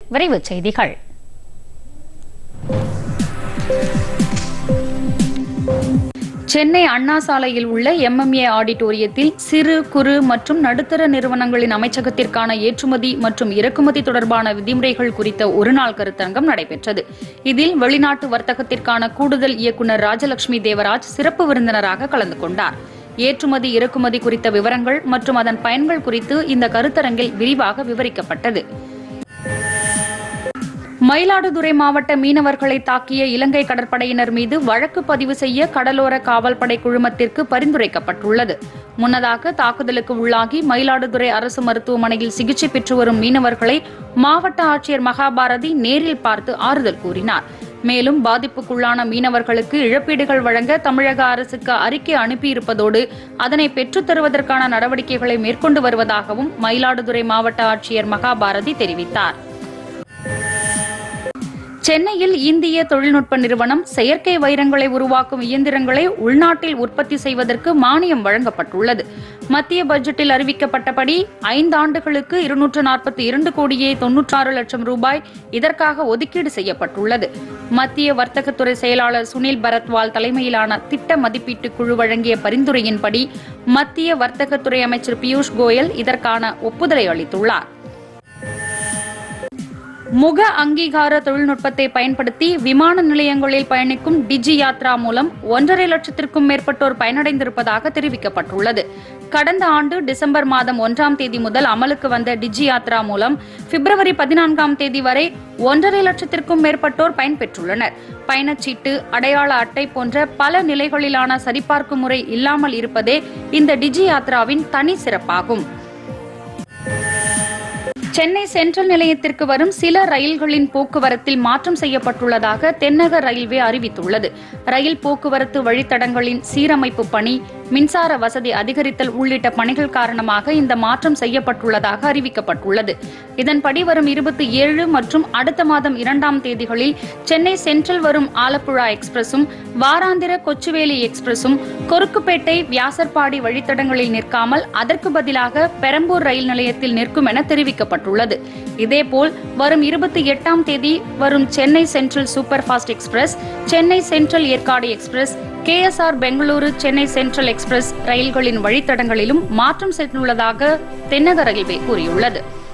விரைவுச் செய்திகள் சென்னை அண்ணா சாலையில் உள்ள எம்எம்ஏ ஆடிட்டோரியத்தில் சிறு குறு மற்றும் நடுத்தர நிறுவனங்களின் அமைச்சகத்திற்கான ஏற்றுமதி மற்றும் இறக்குமதி தொடர்பான விதிமுறைகள் குறித்த ஒருநாள் கருத்தரங்கம் நடைபெற்றது இதில் வெளிநாட்டு வர்த்தகத்திற்கான கூடுதல் இயக்குநர் ராஜலட்சுமி தேவராஜ் சிறப்பு விருந்தினராக கலந்து கொண்டார் ஏற்றுமதி இறக்குமதி குறித்த விவரங்கள் மற்றும் அதன் பயன்கள் குறித்து இந்த கருத்தரங்கில் விரிவாக விவரிக்கப்பட்டது மயிலாடுதுறை மாவட்ட மீனவர்களை தாக்கிய இலங்கை கடற்படையினர் மீது வழக்கு பதிவு செய்ய கடலோர காவல்படை குழுமத்திற்கு பரிந்துரைக்கப்பட்டுள்ளது முன்னதாக தாக்குதலுக்கு உள்ளாகி மயிலாடுதுறை அரசு மருத்துவமனையில் சிகிச்சை பெற்று வரும் மீனவர்களை மாவட்ட ஆட்சியர் மகாபாரதி நேரில் பார்த்து ஆறுதல் கூறினார் மேலும் பாதிப்புக்குள்ளான மீனவர்களுக்கு இழப்பீடுகள் வழங்க தமிழக அரசுக்கு அறிக்கை அனுப்பியிருப்பதோடு அதனை பெற்றுத் தருவதற்கான நடவடிக்கைகளை மேற்கொண்டு வருவதாகவும் மயிலாடுதுறை மாவட்ட ஆட்சியர் மகாபாரதி தெரிவித்தார் சென்னையில் இந்திய தொழில்நுட்ப நிறுவனம் செயற்கை வைரங்களை உருவாக்கும் இயந்திரங்களை உள்நாட்டில் உற்பத்தி செய்வதற்கு மானியம் வழங்கப்பட்டுள்ளது மத்திய பட்ஜெட்டில் அறிவிக்கப்பட்டபடி ஐந்தாண்டுகளுக்கு இருநூற்று நாற்பத்தி இரண்டு கோடியே தொன்னூற்றாறு லட்சம் ரூபாய் இதற்காக ஒதுக்கீடு செய்யப்பட்டுள்ளது மத்திய வர்த்தகத்துறை செயலாளர் சுனில் பரத்வால் தலைமையிலான திட்ட மதிப்பீட்டு குழு வழங்கிய பரிந்துரையின்படி மத்திய வர்த்தகத்துறை அமைச்சர் பியூஷ் கோயல் இதற்கான ஒப்புதலை அளித்துள்ளார் முக அங்கீகார தொழில்நுட்பத்தை பயன்படுத்தி விமான நிலையங்களில் பயணிக்கும் டிஜி யாத்ரா மூலம் ஒன்றரை லட்சத்திற்கும் மேற்பட்டோர் பயனடைந்திருப்பதாக தெரிவிக்கப்பட்டுள்ளது கடந்த ஆண்டு டிசம்பர் மாதம் ஒன்றாம் தேதி முதல் அமலுக்கு வந்த டிஜி யாத்ரா மூலம் பிப்ரவரி பதினான்காம் தேதி வரை ஒன்றரை லட்சத்திற்கும் மேற்பட்டோர் பயன்பெற்றுள்ளனர் பயணச்சீட்டு அடையாள அட்டை போன்ற பல நிலைகளிலான சரிபார்க்கும் முறை இல்லாமல் இருப்பதே இந்த டிஜி யாத்ராவின் தனி சிறப்பாகும் சென்னை சென்ட்ரல் நிலையத்திற்கு வரும் சில ரயில்களின் போக்குவரத்தில் மாற்றம் செய்யப்பட்டுள்ளதாக தென்னக ரயில்வே அறிவித்துள்ளது ரயில் போக்குவரத்து வழித்தடங்களின் சீரமைப்பு பணி மின்சார வசதி அதிகரித்தல் உள்ளிட்ட பணிகள் காரணமாக இந்த மாற்றம் செய்யப்பட்டுள்ளதாக அறிவிக்கப்பட்டுள்ளது இதன்படி வரும் இருபத்தி ஏழு மற்றும் அடுத்த மாதம் இரண்டாம் தேதிகளில் சென்னை சென்ட்ரல் வரும் ஆலப்புழா எக்ஸ்பிரஸும் வாராந்திர கொச்சுவேலி எக்ஸ்பிரஸும் கொருக்குப்பேட்டை வியாசர்பாடி வழித்தடங்களில் நிற்காமல் அதற்கு பதிலாக பெரம்பூர் ரயில் நிலையத்தில் நிற்கும் என தெரிவிக்கப்பட்டுள்ளது இதேபோல் வரும் இருபத்தி எட்டாம் தேதி வரும் Chennai central super fast express Chennai central Yercaud express KSR Bengaluru Chennai central express ரயில்களின் வழித்தடங்களிலும் மாற்றம் செய்துள்ளதாக தென்னக ரயில்வே கூறியுள்ளது